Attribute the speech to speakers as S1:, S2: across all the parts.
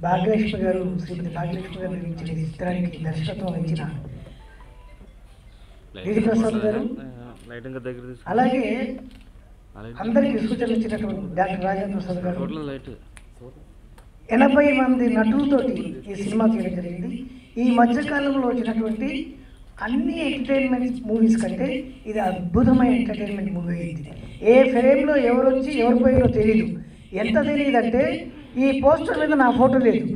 S1: భాగ్యలక్ష్మి గారు శ్రీమతి భాగ్యలక్ష్మి గారు నిర్మించిన ఈ చిత్రానికి దర్శకత్వం వహించిన గిరి ప్రసాద్ గారు
S2: లైట్ ఇంకా దగ్గర తీసుకో.
S1: అలాగే
S2: ఆ లైట్.
S1: అందరికీ సూచనలు ఇచ్చినటువంటి డాక్టర్ రాజేంద్ర ప్రసాద్ గారు
S2: టోటల్ లైట్
S1: ఎనభై మంది నటులతోటి ఈ సినిమా తీయడం జరిగింది ఈ మధ్యకాలంలో వచ్చినటువంటి అన్ని ఎంటర్టైన్మెంట్ మూవీస్ కంటే ఇది అద్భుతమైన ఎంటర్టైన్మెంట్ మూవీ అయింది ఏ ఫ్రేమ్లో ఎవరు వచ్చి ఎవరు పోయారో తెలియదు ఎంత తెలియదంటే ఈ పోస్టర్ మీద నా ఫోటో లేదు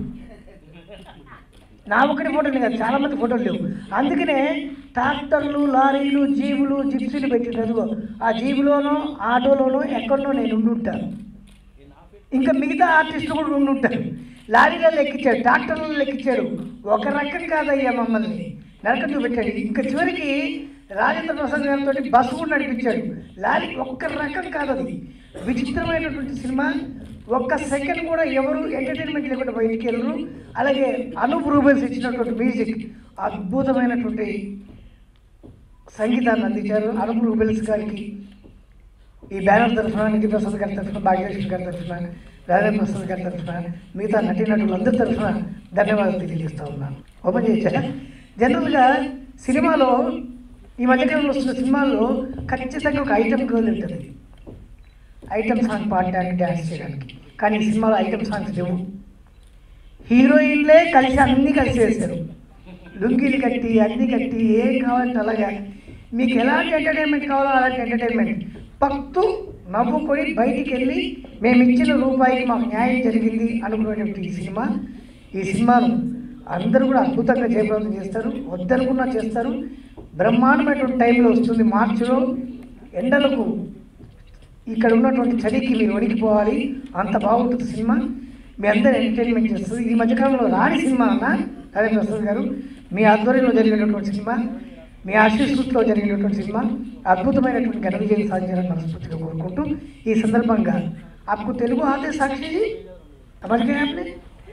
S1: నా ఒకటి ఫోటోలు కాదు చాలా మంది ఫోటోలు లేవు అందుకనే ట్రాక్టర్లు లారీలు జీబులు జిప్సీలు పెట్టినది ఆ జీబులోనో ఆటోలోనో ఎక్కడనో నేను ఉండి ఉంటాను ఇంకా మిగతా ఆర్టిస్టులు కూడా ఉండి ఉంటారు లారీలలో ఎక్కించాడు ట్రాక్టర్లలో ఎక్కించాడు ఒక రకం కాదయ్యా మమ్మల్ని నరకం చూపెట్టాడు ఇంకా చివరికి రాజేంద్ర ప్రసాద్ గారితో బస్సు కూడా నడిపించాడు లారీ ఒక్క రకం కాదు అది విచిత్రమైనటువంటి సినిమా ఒక్క సెకండ్ కూడా ఎవరు ఎంటర్టైన్మెంట్ లేకుండా బయటికి వెళ్ళరు అలాగే అనూప్ రూబెన్స్ ఇచ్చినటువంటి మ్యూజిక్ అద్భుతమైనటువంటి సంగీతాన్ని అందించారు అనూప్ రూబెన్స్ గారికి ఈ బ్యానర్ తరఫున నిధి ప్రసాద్ గారి తరఫున భాగ్యలక్ష్మి గారి తరఫున రాజేంద్ర ప్రసాద్ గారి తరఫున మిగతా నటీనటులందరి తరఫున ధన్యవాదాలు తెలియజేస్తా ఉన్నాను ఓపెన్ చేయొచ్చా జనరల్గా సినిమాలో ఈ మధ్యకాలంలో వస్తున్న సినిమాల్లో ఖచ్చితంగా ఒక ఐటమ్ గర్ల్ ఉంటుంది ఐటమ్ సాంగ్ పాడడానికి డ్యాన్స్ చేయడానికి కానీ ఈ సినిమాలో ఐటమ్ సాంగ్స్ లేవు హీరోయిన్లే కలిసి అన్నీ కలిసి వేశారు లుంగీలు కట్టి అన్ని కట్టి ఏం కావాలంటే అలాగా మీకు ఎలాంటి ఎంటర్టైన్మెంట్ కావాలో అలాంటి ఎంటర్టైన్మెంట్ పక్తు నవ్వుకొని బయటికి వెళ్ళి మేము ఇచ్చిన రూపాయికి మాకు న్యాయం జరిగింది అనుకునేటువంటి ఈ సినిమా ఈ సినిమాను అందరూ కూడా అద్భుతంగా జయప్రదం చేస్తారు వద్దనుకున్నా చేస్తారు బ్రహ్మాండమైనటువంటి టైంలో వస్తుంది మార్చిలో ఎండలకు ఇక్కడ ఉన్నటువంటి చలికి మీరు వణికిపోవాలి అంత బాగుంటుంది సినిమా మీ అందరు ఎంటర్టైన్మెంట్ చేస్తుంది ఈ మధ్యకాలంలో రాని సినిమా అన్న రవీంద్ర ప్రసాద్ గారు మీ ఆధ్వర్యంలో జరిగినటువంటి సినిమా మీ ఆశీస్సులో జరిగినటువంటి సినిమా అద్భుతమైనటువంటి ఘన విజయం సాధించాలని మనస్ఫూర్తిగా కోరుకుంటూ ఈ సందర్భంగా आपको తెలుగు ఆతే సాక్షి जी समझ गए आपने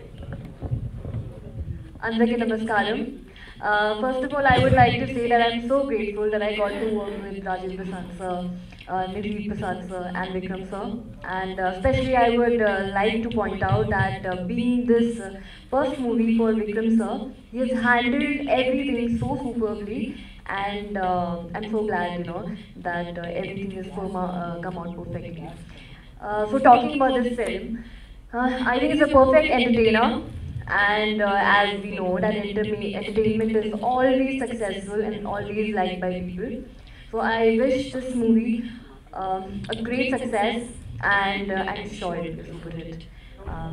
S3: అందరికీ నమస్కారం first of all I would like to say that I'm so grateful that I got to work with Rajesh Prasad sir Nidhi Prasad sir and Vikram sir and especially I would uh, like to point out that uh, being this uh, first movie for Vikram sir, he has handled everything so superbly and uh, I'm so glad you know that uh, everything has come out, uh, come out perfectly. Uh, so talking about this film, uh, I think it's a perfect entertainer and uh, as we know that enter- entertainment is always successful and always liked by people. So I wish this movie um, a great success and uh, I'm sure it will be a super hit. Um,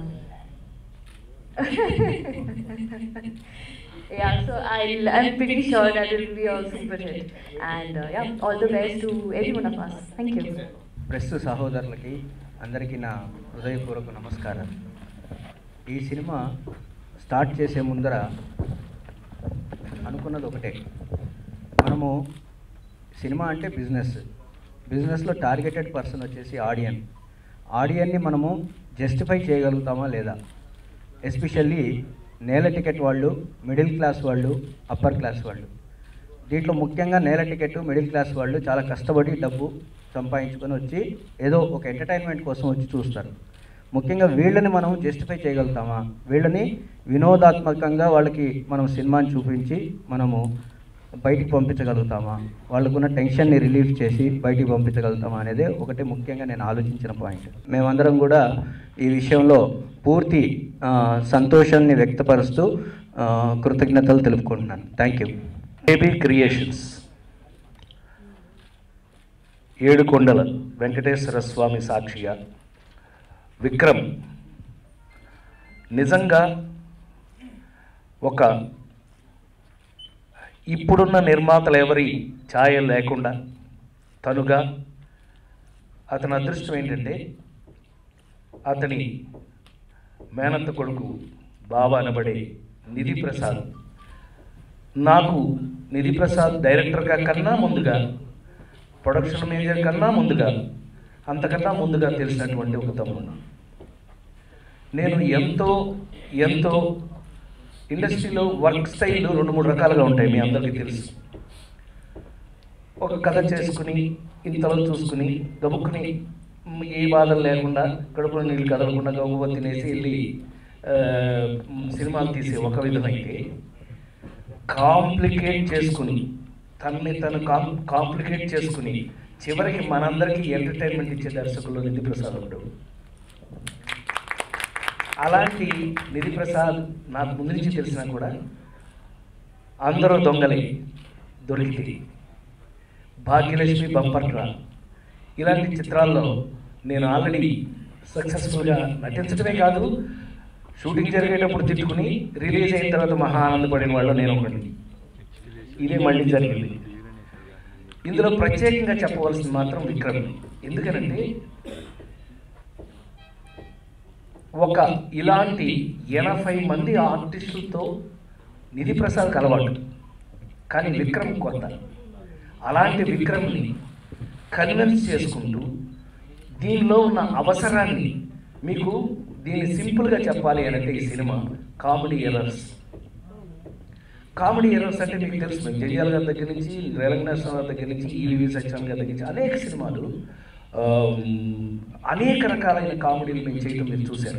S3: yeah, so I'll, I'm pretty sure that it will be a super hit. And uh, yeah, all the best to every one of us. Thank you.
S4: Press సహోదరులకి అందరికీ నా హృదయపూర్వక నమస్కారం ఈ cinema start చేసే ముందర అనుకున్నది ఒకటే మనము సినిమా అంటే బిజినెస్ బిజినెస్లో టార్గెటెడ్ పర్సన్ వచ్చేసి ఆడియన్ ఆడియన్ని మనము జస్టిఫై చేయగలుగుతామా లేదా ఎస్పెషల్లీ నేల టికెట్ వాళ్ళు మిడిల్ క్లాస్ వాళ్ళు అప్పర్ క్లాస్ వాళ్ళు దీంట్లో ముఖ్యంగా నేల టికెట్ మిడిల్ క్లాస్ వాళ్ళు చాలా కష్టపడి డబ్బు సంపాదించుకొని వచ్చి ఏదో ఒక ఎంటర్టైన్మెంట్ కోసం వచ్చి చూస్తారు ముఖ్యంగా వీళ్ళని మనం జస్టిఫై చేయగలుగుతామా వీళ్ళని వినోదాత్మకంగా వాళ్ళకి మనం సినిమాని చూపించి మనము బయటికి పంపించగలుగుతామా వాళ్ళకున్న టెన్షన్ని రిలీఫ్ చేసి బయటికి పంపించగలుగుతామా అనేది ఒకటి ముఖ్యంగా నేను ఆలోచించిన పాయింట్ మేమందరం కూడా ఈ విషయంలో పూర్తి ఆ, సంతోషాన్ని వ్యక్తపరుస్తూ ఆ, కృతజ్ఞతలు తెలుపుకుంటున్నాను థ్యాంక్ యూ
S5: బేబీ క్రియేషన్స్ ఏడుకొండల వెంకటేశ్వర స్వామి సాక్షిగా విక్రమ్ నిజంగా ఒక ఇప్పుడున్న నిర్మాతలు ఎవరి ఛాయ లేకుండా తనుగా అతని అదృష్టం ఏంటంటే అతని మేనత్త కొడుకు బాబా అనబడే నిధి ప్రసాద్ నాకు నిధి ప్రసాద్ డైరెక్టర్గా కన్నా ముందుగా ప్రొడక్షన్ మేనేజర్ కన్నా ముందుగా అంతకన్నా ముందుగా తెలిసినటువంటి ఒక తమ్ముడు నేను ఎంతో ఎంతో ఇండస్ట్రీలో వర్క్ స్టైల్ రెండు మూడు రకాలుగా ఉంటాయి మీ అందరికీ తెలుసు ఒక కథ చేసుకుని ఇంతలో చూసుకుని గబుక్కుని ఏ బాధలు లేకుండా కడుపులో నీళ్ళు కదలకుండా గబువ తినేసి వెళ్ళి ఆ, సినిమాలు తీసే ఒక విధం అయితే కాంప్లికేట్ చేసుకుని తనని తను కాం కాంప్లికేట్ చేసుకుని చివరికి మనందరికీ ఎంటర్టైన్మెంట్ ఇచ్చే దర్శకులు నిధి ప్రసాద్ ఒకడు అలాంటి నిధి ప్రసాద్ నాకు ముందు నుంచి తెలిసినా కూడా అందరూ దొంగలే దొరికితే భాగ్యలక్ష్మి బంపర్ డ్రా ఇలాంటి చిత్రాల్లో నేను ఆల్రెడీ సక్సెస్ఫుల్గా నటించడమే కాదు షూటింగ్ జరిగేటప్పుడు తిట్టుకుని రిలీజ్ అయిన తర్వాత మహా ఆనందపడిన వాళ్ళు నేను ఒకటి ఇదే మళ్ళీ జరిగింది ఇందులో ప్రత్యేకంగా చెప్పవలసింది మాత్రం విక్రమ్ ఎందుకనంటే ఒక ఇలాంటి ఎనభై మంది ఆర్టిస్టులతో నిధి ప్రసాద్ కలవాడు కానీ విక్రమ్ కొత్త అలాంటి విక్రమ్ని కన్విన్స్ చేసుకుంటూ దీనిలో ఉన్న అవసరాన్ని మీకు దీన్ని సింపుల్గా చెప్పాలి అని అంటే ఈ cinema comedy errors comedy errors అంటే మీకు తెలుసు మేము జంజాల్ గారి దగ్గర నుంచి రేలంగనాథ్ దగ్గర నుంచి ఈవి సత్యాన్ గారి దగ్గర నుంచి అనేక సినిమాలు ఆమ్, అనేక రకాలైన కామెడీలు మేము చేయటం మీరు చూశారు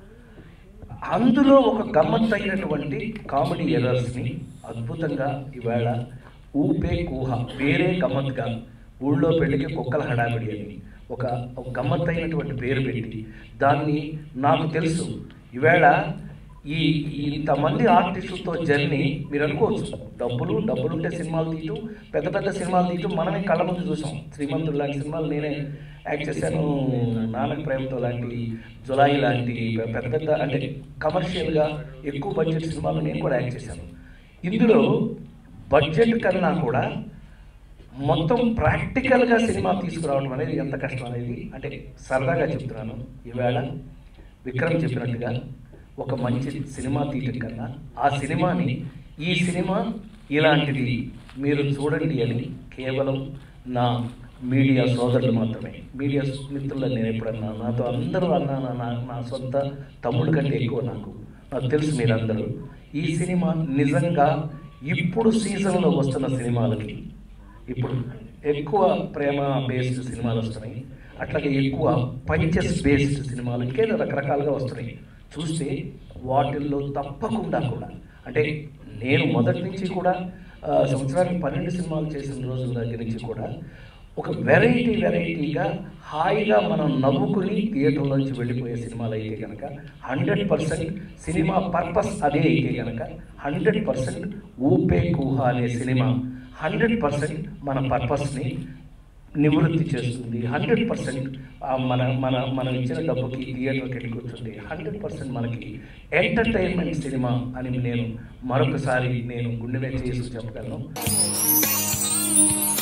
S5: అందులో ఒక గమ్మత్తైనటువంటి కామెడీ ఎర్రర్స్ని అద్భుతంగా ఇవాళ ఊపే కూహ వేరే గమ్మత్తుగా ఊళ్ళో పెళ్లికి కుక్కల హడావిడి అని ఒక ఒక గమ్మత్తైనటువంటి పేరు పెట్టి దాన్ని నాకు తెలుసు ఈవేళ ఈ ఈ ఇంతమంది ఆర్టిస్టులతో జర్నీ మీరు అనుకోవచ్చు డబ్బులు డబ్బులు ఉంటే సినిమాలు తీయటం పెద్ద పెద్ద సినిమాలు తీయటం మనమే కళ్ళ ముందు చూసాం శ్రీమంతుడు లాంటి సినిమాలు నేనే యాక్ట్ చేశాను నానక ప్రేమతో లాంటి జులాయి లాంటి పెద్ద పెద్ద అంటే కమర్షియల్గా ఎక్కువ బడ్జెట్ సినిమాలు నేను కూడా యాక్ట్ చేశాను ఇందులో బడ్జెట్ కన్నా కూడా మొత్తం ప్రాక్టికల్గా సినిమా తీసుకురావడం అనేది ఎంత కష్టం అనేది అంటే సరదాగా చెప్తున్నాను ఈవేళ విక్రమ్ చెప్పినట్టుగా ఒక మంచి సినిమా తీయటం కన్నా ఆ సినిమాని ఈ సినిమా ఇలాంటిది మీరు చూడండి అని కేవలం నా మీడియా సోదరులు మాత్రమే మీడియా మిత్రులు నేను ఎప్పుడన్నా నాతో అందరూ అన్నా నా నా- నా సొంత తమ్ముడు కంటే ఎక్కువ నాకు నాకు తెలుసు మీరందరూ ఈ సినిమా నిజంగా ఇప్పుడు సీజన్లో వస్తున్న సినిమాలకి ఇప్పుడు ఎక్కువ ప్రేమ బేస్డ్ సినిమాలు వస్తున్నాయి అట్లాగే ఎక్కువ పంచెస్ బేస్డ్ సినిమాలు ఇంకేదో రకరకాలుగా వస్తున్నాయి చూస్తే వాటిల్లో తప్పకుండా కూడా అంటే నేను మొదటి నుంచి కూడా ఆ, సంవత్సరానికి పన్నెండు సినిమాలు చేసిన రోజుల దగ్గర నుంచి కూడా ఒక వెరైటీ వెరైటీగా హాయిగా మనం నవ్వుకుని థియేటర్లోంచి వెళ్ళిపోయే సినిమాలు అయితే కనుక హండ్రెడ్ పర్సెంట్ సినిమా పర్పస్ అదే అయితే కనుక హండ్రెడ్ పర్సెంట్ ఊపే కూహ అనే సినిమా హండ్రెడ్ పర్సెంట్ మన పర్పస్ని నివృత్తి చేస్తుంది హండ్రెడ్ పర్సెంట్ మన మన మనం ఇచ్చిన డబ్బుకి థియేటర్కి వెళ్ళి కూర్చుంటే హండ్రెడ్ పర్సెంట్ మనకి ఎంటర్టైన్మెంట్ సినిమా అని నేను మరొకసారి నేను గుండె మీద చేసి చెప్పగలను